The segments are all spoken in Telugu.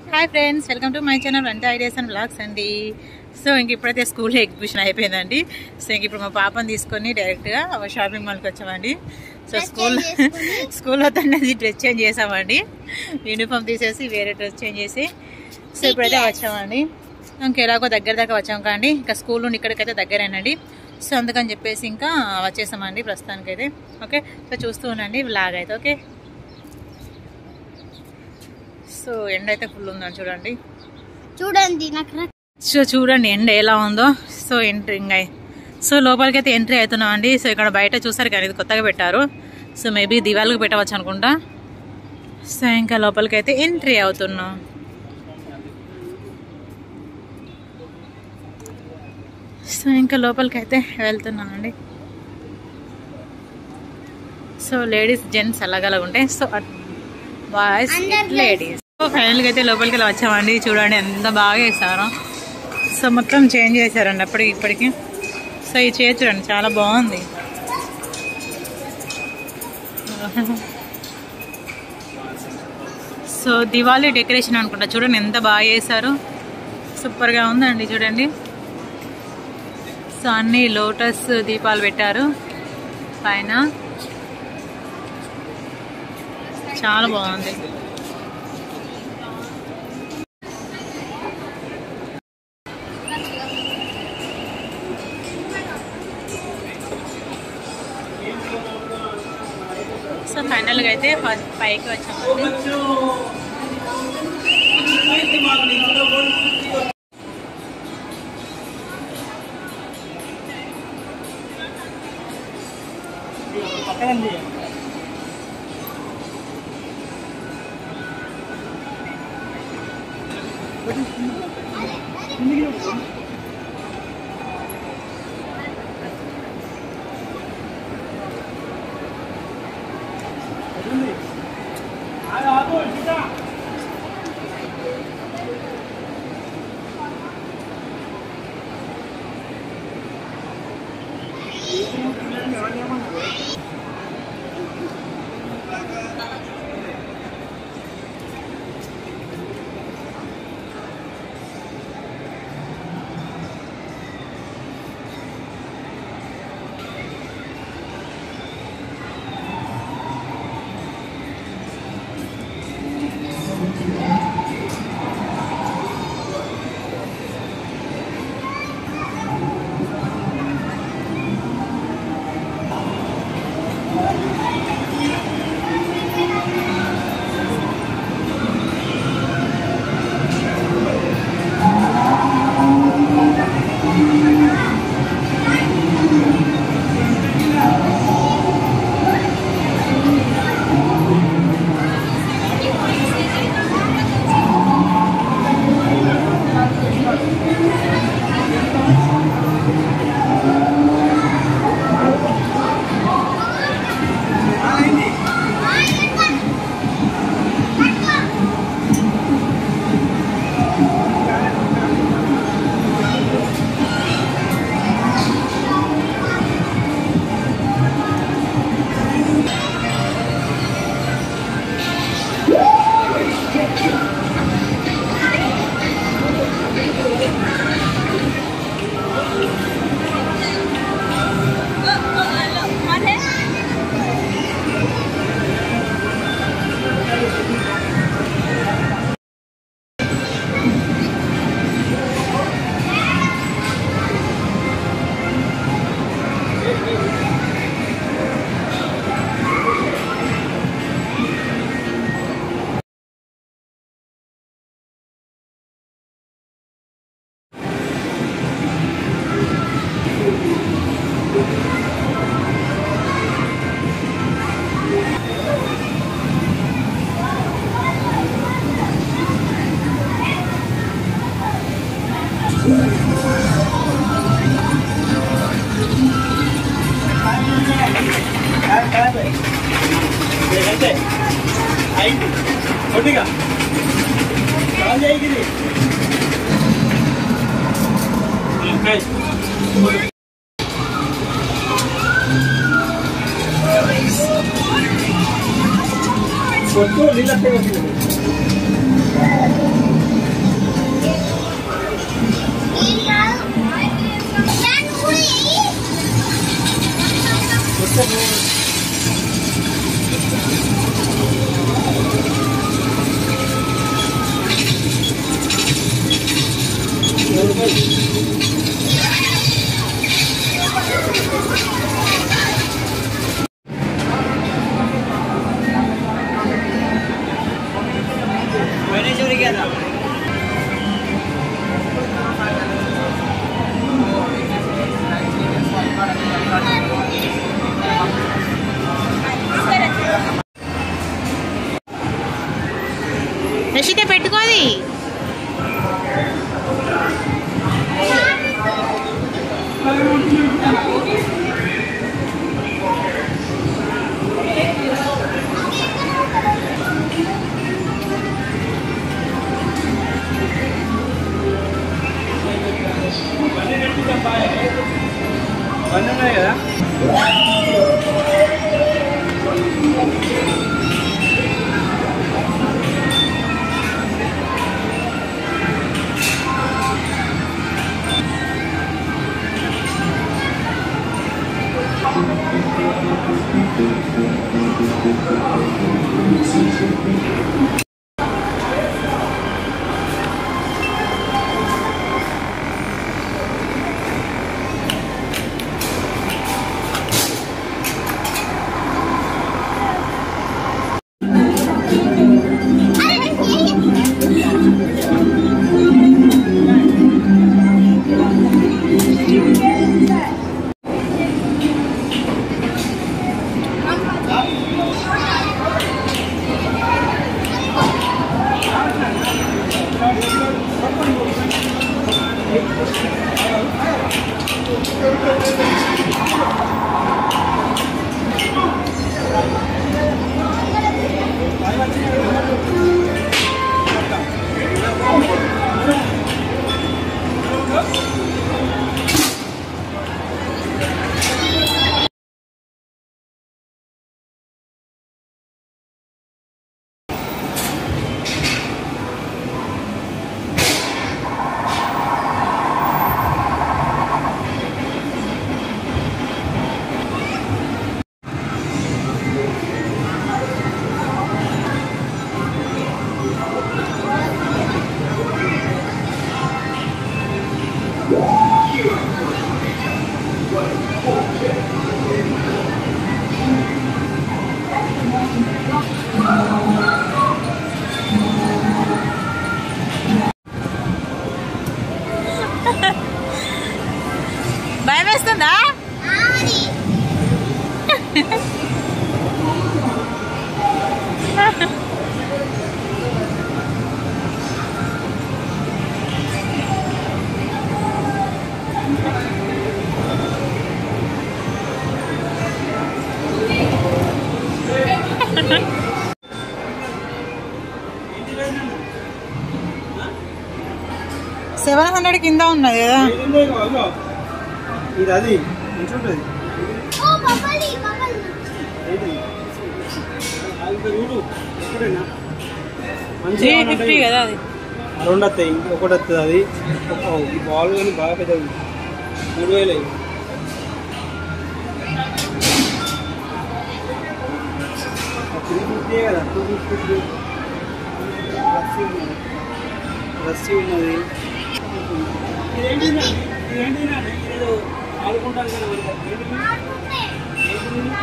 Hi friends welcome to my channel అంటే ఐడియాస్ అండ్ బ్లాగ్స్ అండి సో ఇంక ఇప్పుడైతే స్కూల్ ఎగ్జిబిషన్ అయిపోయిందండి సో ఇంక ఇప్పుడు మా పాపని తీసుకొని డైరెక్ట్గా షాపింగ్ మాల్కి వచ్చామండి సో స్కూల్ స్కూల్లో తనది డ్రెస్ చేంజ్ చేసామండి యూనిఫామ్ తీసేసి వేరే డ్రెస్ చేంజ్ చేసి సో ఇప్పుడైతే వచ్చామండి ఇంక ఎలాగో దగ్గర దాకా వచ్చాం కానీ ఇంకా స్కూల్ నుండి ఇక్కడికైతే దగ్గరేనండి సో అందుకని చెప్పేసి ఇంకా వచ్చేసామండి ప్రస్తుతానికైతే ఓకే సో చూస్తూ ఉండండి లాగ్ అయితే ఓకే సో ఎండ అయితే ఫుల్ ఉందండి చూడండి చూడండి నాకు ర- సో చూడండి ఎండ ఎలా ఉందో సో ఎంట్రీ ఇంకా సో లోపలికి అయితే ఎంట్రీ అవుతున్నాం అండి సో ఇక్కడ బయట చూసారు కానీ ఇది కొత్తగా పెట్టారు సో మేబీ దివాళికి పెట్టవచ్చు అనుకుంటా సో ఇంకా లోపలికి అయితే ఎంట్రీ అవుతున్నాం సో ఇంకా లోపలికి అయితే వెళ్తున్నామండి సో లేడీస్ జెంట్స్ అలాగలా ఉంటాయి సో బాయ్స్ లేడీస్ సో ఫైనల్గా అయితే లోపలికి వెళ్ళి వచ్చామండి చూడండి ఎంత బాగా వేసారు సో మొత్తం చేంజ్ చేశారండి అప్పటికి ఇప్పటికి సో ఈ చైర్ చూడండి చాలా బాగుంది సో దివాళీ డెకరేషన్ అనుకుంటా చూడండి ఎంత బాగా చేశారు సూపర్గా ఉందండి చూడండి సో అన్ని లోటస్ దీపాలు పెట్టారు పైన చాలా బాగుంది సో ఫైనల్గా అయితే ఫస్ట్ పైకి వచ్చామండి కొట్టు నీళ్ళ రషిత పెట్టుకోది పన్ను ఉన్నాయి కదా భయం వేస్తుందా సెవెన్ హండ్రెడ్ కింద ఉన్నది కదా ఏంటంటే ఇగో, ఇగో. ఇది అది మంచిగా ఉంటుంది ఓ బబలి బబలి ఏంటి? అది ఇంకా చూడు ఎక్కడైనా త్రీ మంచిగా ఫిఫ్టీ ఉంటాయి. కదా అది రెండు వస్తాయి ఒకటి వస్తుంది అది ఒక- ఈ బాల్ కానీ బాగా పెద్దది మూడు వేలు అయ్యి త్రీ ఫిఫ్టీ కదా టూ ఫిఫ్టీ రస్సీ ఉన్నది రస్సీ ఉన్నది ఇదేంటి నా- ఇదేంటి నా- ఇదేదో ఆడుకుంటాను కదా మరి. ఏంటి ఇది?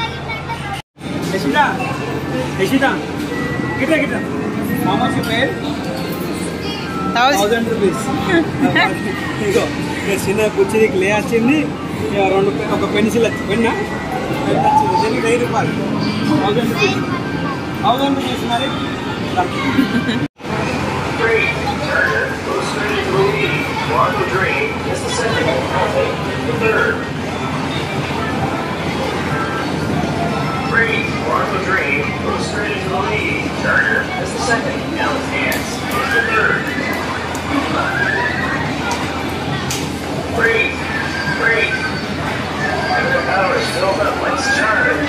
యశిత యశిత గిట్ట గిట్ట మామూలు పేరు థౌసండ్ థౌసండ్ రూపీస్ ఇగో ఇక చిన్న కుర్చీకి లే వచ్చింది ఇక రెండు పె- ఒక పెన్సిల్ వచ్చి పెన్నా పెన్ వచ్చింది దీనికి వెయ్యి రూపాయలు థౌసండ్ రూపీస్ థౌసండ్ రూపీస్ మరి రా. Three, Turner, goes straight to the lead. Marco Dream is the second. Healthy, the third. Three, Marco Dream goes straight to the lead. Turner is the second. Alex Dance is the third. Three, three. The power is filled up. Let's turn.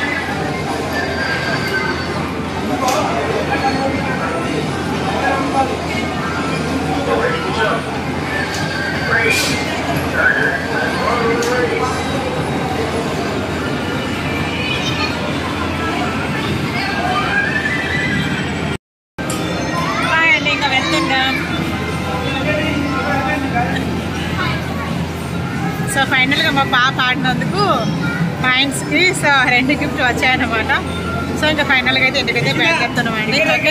Ready to jump. Race. Turner. On the race. Bye అండి ఇంకా వెళ్తున్నాం సో ఫైనల్గా మా పాప ఆడినందుకు పాయింట్స్కి సో రెండు గిఫ్ట్ వచ్చాయన్నమాట సో ఇంకా ఫైనల్గా అయితే ఇంటికైతే బ్యాగ్ చెప్తున్నామండి ఓకే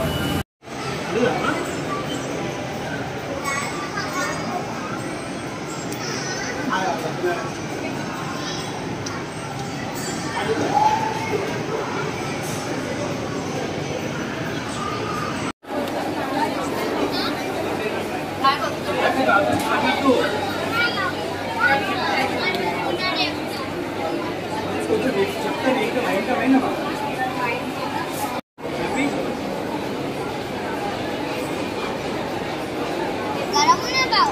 చెప్తాను ఇంకా ఇంకా అయినా గరమునే బావు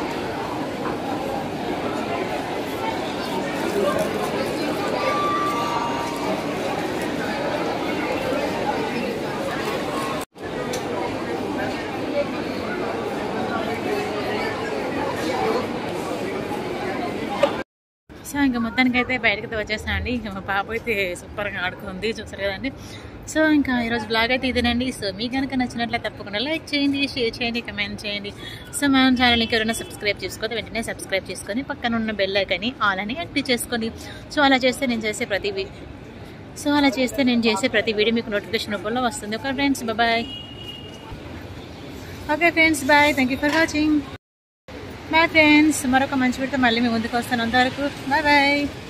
సో ఇంకా మొత్తానికి అయితే బయటకి అయితే వచ్చేసాను అండి ఇంకా మా పాప అయితే సూపర్గా ఆడుకుంది చూసారు కదండి సో ఇంకా ఈరోజు బ్లాగ్ అయితే ఇదేనండి సో మీకు కనుక నచ్చినట్లయితే తప్పకుండా లైక్ చేయండి షేర్ చేయండి కమెంట్ చేయండి సో మన ఛానల్ ఎవరైనా సబ్స్క్రైబ్ చేసుకోతే వెంటనే సబ్స్క్రైబ్ చేసుకొని పక్కన ఉన్న బెల్ ఐకని ఆల్ అని యాక్టివ్ చేసుకోండి సో అలా చేస్తే నేను చేసే ప్రతి వి- సో అలా చేస్తే నేను చేసే ప్రతి వీడియో మీకు నోటిఫికేషన్ రూపంలో వస్తుంది okay friends bye okay friends bye thank you for watching bye friends మరొక మంచి వీడితో మళ్ళీ మీ ముందుకు వస్తాను అంతవరకు బాయ్ బాయ్